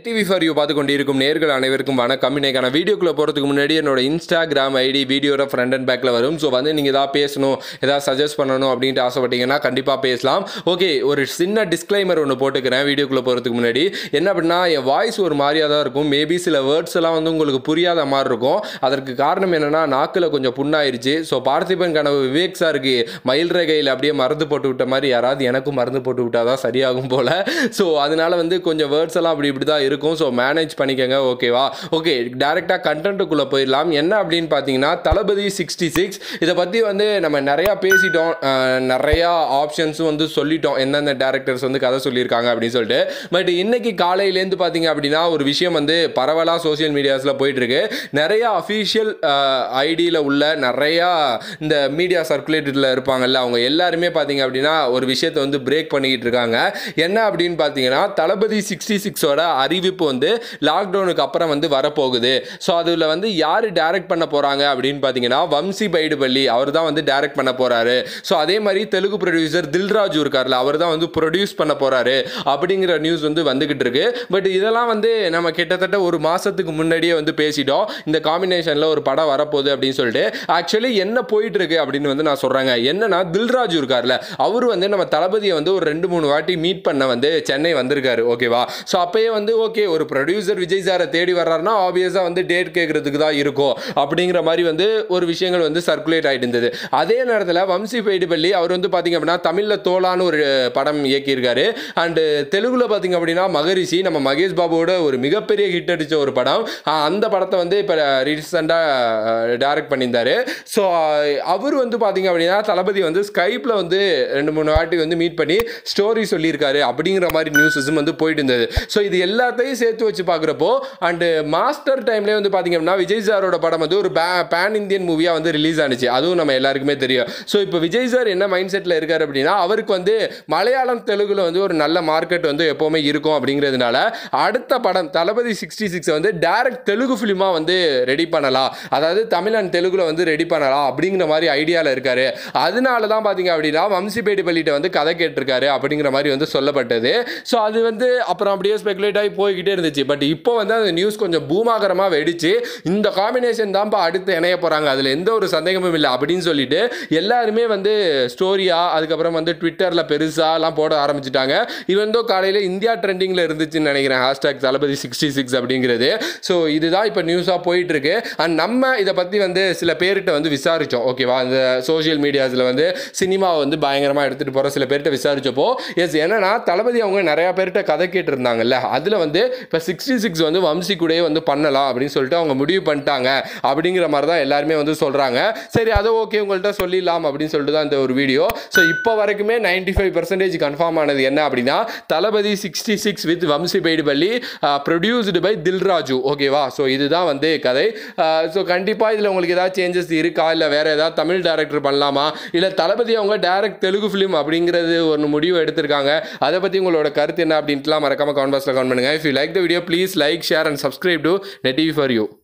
net TV for you பார்த்து கொண்டிருக்கும் நேர்கள் அனைவருக்கும் வணக்கம் இன்னைக்கான வீடியோக்குள்ள போகிறதுக்கு முன்னாடி என்னோட இன்ஸ்டாகிராம் ஐடி வீடியோட ஃப்ரண்ட் அண்ட் பேக்கில் வரும் ஸோ வந்து நீங்கள் ஏதாவது பேசணும் ஏதாவது சஜஸ்ட் பண்ணணும் அப்படின்ட்டு ஆசைப்பட்டீங்கன்னா கண்டிப்பாக பேசலாம் ஓகே ஒரு சின்ன டிஸ்க்ளைமர் ஒன்று போட்டுக்கிறேன் வீடியோக்குள்ளே போகிறதுக்கு முன்னாடி என்ன அப்படின்னா என் வாய்ஸ் ஒரு மாதிரியாக தான் இருக்கும் மேபி சில வேர்ட்ஸ் எல்லாம் வந்து உங்களுக்கு புரியாத மாதிரி இருக்கும் அதற்கு காரணம் என்னன்னா நாக்கில் கொஞ்சம் புண்ணாயிருச்சு ஸோ பார்த்திபன் கனவு விவேக் சாருக்கு மயில் ரகையில் அப்படியே மருந்து போட்டு விட்ட மாதிரி யாராவது எனக்கும் மருந்து போட்டு விட்டாதான் சரியாகும் போல ஸோ அதனால வந்து கொஞ்சம் வேர்ட்ஸ் எல்லாம் அப்படி இப்படி தான் இருக்கும் ஸோ மேனேஜ் பண்ணிக்கோங்க ஓகேவா ஓகே டேரெக்டாக கண்டென்ட்டுக்குள்ளே போயிடலாம் என்ன அப்படின்னு பார்த்தீங்கன்னா தளபதி சிக்ஸ்டி சிக்ஸ் இதை பற்றி வந்து நம்ம நிறையா பேசிட்டோம் அஹ், நிறையா ஆப்ஷன்ஸும் வந்து சொல்லிட்டோம் எந்தெந்த டேரக்டர்ஸ் வந்து கதை சொல்லியிருக்காங்க அப்படின்னு சொல்லிட்டு பட் இன்னைக்கு காலையிலேருந்து பார்த்தீங்க அப்படின்னா ஒரு விஷயம் வந்து பரவலாக சோஷியல் மீடியாஸில் போயிட்டுருக்கு நிறையா அஃபீஷியல் ஐடியில் உள்ள நிறையா இந்த மீடியா சர்க்குலேட்டரில் இருப்பாங்கல்ல அவங்க எல்லாருமே பார்த்தீங்க அப்படின்னா ஒரு விஷயத்தை வந்து பிரேக் பண்ணிக்கிட்டு இருக்காங்க என்ன அப்படின்னு பார்த்தீங்கன்னா தளபதி சிக்ஸ்டி சிக்ஸோட அறிவிப்பு வந்து லாக்டவுனுக்கு அப்புறம் வந்து வரப்போகுது ஸோ அதில் வந்து யார் டைரக்ட் பண்ண போகிறாங்க அப்படின்னு பார்த்தீங்கன்னா வம்சி பைடுபள்ளி அவர் தான் வந்து டைரக்ட் பண்ண போகிறாரு ஸோ அதே மாதிரி தெலுங்கு ப்ரொடியூசர் தில்ராஜு இருக்கார்ல அவர் தான் வந்து ப்ரொடியூஸ் பண்ண போகிறாரு அப்படிங்கிற நியூஸ் வந்து வந்துகிட்டு இருக்கு பட் இதெல்லாம் வந்து நம்ம கிட்டத்தட்ட ஒரு மாதத்துக்கு முன்னாடியே வந்து பேசிட்டோம் இந்த காம்பினேஷனில் ஒரு படம் வரப்போகுது அப்படின்னு சொல்லிட்டு ஆக்சுவலி என்ன போயிட்டு இருக்கு அப்படின்னு வந்து நான் சொல்கிறேங்க என்னன்னா தில்ராஜு இருக்கார்ல அவர் வந்து நம்ம தளபதியை வந்து ஒரு ரெண்டு மூணு வாட்டி மீட் பண்ண வந்து சென்னை வந்திருக்காரு ஓகேவா ஸோ அப்பயே வந்து ஓகே ஒரு ப்ரொடியூசர் விஜய் சாரை தேடி வர்றாருன்னா ஆப்வியஸாக வந்து டேட் கேட்கறதுக்கு தான் இருக்கும் அப்படிங்கிற மாதிரி வந்து ஒரு விஷயங்கள் வந்து சர்க்குலேட் ஆகிட்டு இருந்தது அதே நேரத்தில் வம்சி பைடிபள்ளி அவர் வந்து பார்த்தீங்க அப்படின்னா தமிழில் தோலான்னு ஒரு படம் இயக்கியிருக்காரு அண்டு தெலுங்குல பார்த்தீங்க அப்படின்னா மகரிஷி நம்ம மகேஷ் பாபுவோட ஒரு மிகப்பெரிய ஹிட் அடித்த ஒரு படம் ஆஹ் அந்த படத்தை வந்து இப்போ ரீசெண்டாக டைரக்ட் பண்ணியிருந்தாரு ஸோ அவர் வந்து பார்த்தீங்க அப்படின்னா தளபதி வந்து ஸ்கைப்பில் வந்து ரெண்டு மூணு வாட்டி வந்து மீட் பண்ணி ஸ்டோரி சொல்லியிருக்காரு அப்படிங்கிற மாதிரி நியூஸஸும் வந்து போயிட்டு இருந்தது ஸோ இது எல்லாத்தையும் சேர்த்து வச்சு பார்க்குறப்போ அண்டு மாஸ்டர் டைம்லேயே வந்து பார்த்தீங்க அப்படின்னா விஜய் சாரோட படம் வந்து ஒரு பேன் இந்தியன் மூவியாக வந்து ரிலீஸ் ஆனிச்சு அதுவும் நம்ம எல்லாருக்குமே தெரியும் ஸோ இப்போ விஜய் சார் என்ன மைண்ட் செட்டில் இருக்காரு அப்படின்னா அவருக்கு வந்து மலையாளம் தெலுங்குல வந்து ஒரு நல்ல மார்க்கெட் வந்து எப்போவுமே இருக்கும் அப்படிங்கிறதுனால அடுத்த படம் தளபதி சிக்ஸ்டி சிக்ஸ் வந்து டேரக்ட் தெலுங்கு ஃபிலிமாக வந்து ரெடி பண்ணலாம் அதாவது தமிழ் அண்ட் தெலுங்குல வந்து ரெடி பண்ணலாம் அப்படிங்கிற மாதிரி ஐடியாவில் இருக்காரு அதனால தான் பார்த்தீங்க அப்படின்னா வம்சிபேடி பள்ளிகிட்ட வந்து கதை கேட்டிருக்காரு அப்படிங்கிற மாதிரி வந்து சொல்லப்பட்டது ஸோ அது வந்து அப்புறம் அப்படியே ஸ்பெகுலேட் ஆகி போய்கிட்டே இருந்துச்சு பட் இப்போ வந்து அந்த நியூஸ் கொஞ்சம் பூமாகரமாக வெடிச்சு இந்த காம்பினேஷன் தான்ப்பா அடுத்து இணைய போகிறாங்க அதில் எந்த ஒரு சந்தேகமும் இல்லை அப்படின்னு சொல்லிட்டு எல்லாருமே வந்து ஸ்டோரியாக அதுக்கப்புறம் வந்து ட்விட்டரில் பெருசாலாம் போட ஆரம்பிச்சிட்டாங்க இவன் தோ காலையில் இந்தியா ட்ரெண்டிங்கில் இருந்துச்சுன்னு நினைக்கிறேன் ஹேஷ்டாக் தளபதி சிக்ஸ்டி சிக்ஸ் அப்படிங்கிறது ஸோ இதுதான் இப்போ நியூஸாக போயிட்டு இருக்கு அண்ட் நம்ம இதை பற்றி வந்து சில பேர்கிட்ட வந்து விசாரித்தோம் ஓகேவா இந்த சோஷியல் மீடியாஸில் வந்து சினிமாவை வந்து பயங்கரமாக எடுத்துகிட்டு போகிற சில பேர்கிட்ட விசாரிச்சப்போ எஸ் என்னன்னா தளபதி அவங்க நிறையா பேர்கிட்ட கதை கேட்டிருந்தாங்கல்ல அதில் வந்து இப்போ சிக்ஸ்டி சிக்ஸ் வந்து வம்சி கூடயே வந்து பண்ணலாம் அப்படின்னு சொல்லிட்டு அவங்க முடிவு பண்ணிட்டாங்க அப்படிங்கிற மாதிரி தான் எல்லாருமே வந்து சொல்கிறாங்க சரி அதை ஓகே உங்கள்கிட்ட சொல்லிடலாம் அப்படின்னு சொல்லிட்டு தான் இந்த ஒரு வீடியோ ஸோ இப்போ வரைக்குமே நைன்டி ஃபைவ் பர்சன்டேஜ் கன்ஃபார்ம் ஆனது என்ன அப்படின்னா Thalapathy sixty six with Vamshi Paidipally produced by Dil Raju ஓகேவா ஸோ இதுதான் வந்து கதை ஸோ கண்டிப்பாக இதில் உங்களுக்கு ஏதாவது சேஞ்சஸ் இருக்கா இல்லை வேறு ஏதாவது தமிழ் டேரக்டர் பண்ணலாமா இல்லை தளபதி அவங்க டேரக்ட் தெலுங்கு ஃபிலிம் அப்படிங்கிறது ஒரு முடிவு எடுத்திருக்காங்க அதை பற்றி உங்களோட கருத்து என்ன அப்படின்ட்டுலாம் மறக்காம கமெண்ட் பாக்ஸில் கமெண்ட் பண்ணுங்கள் if you like the video please like share and subscribe to net TV for you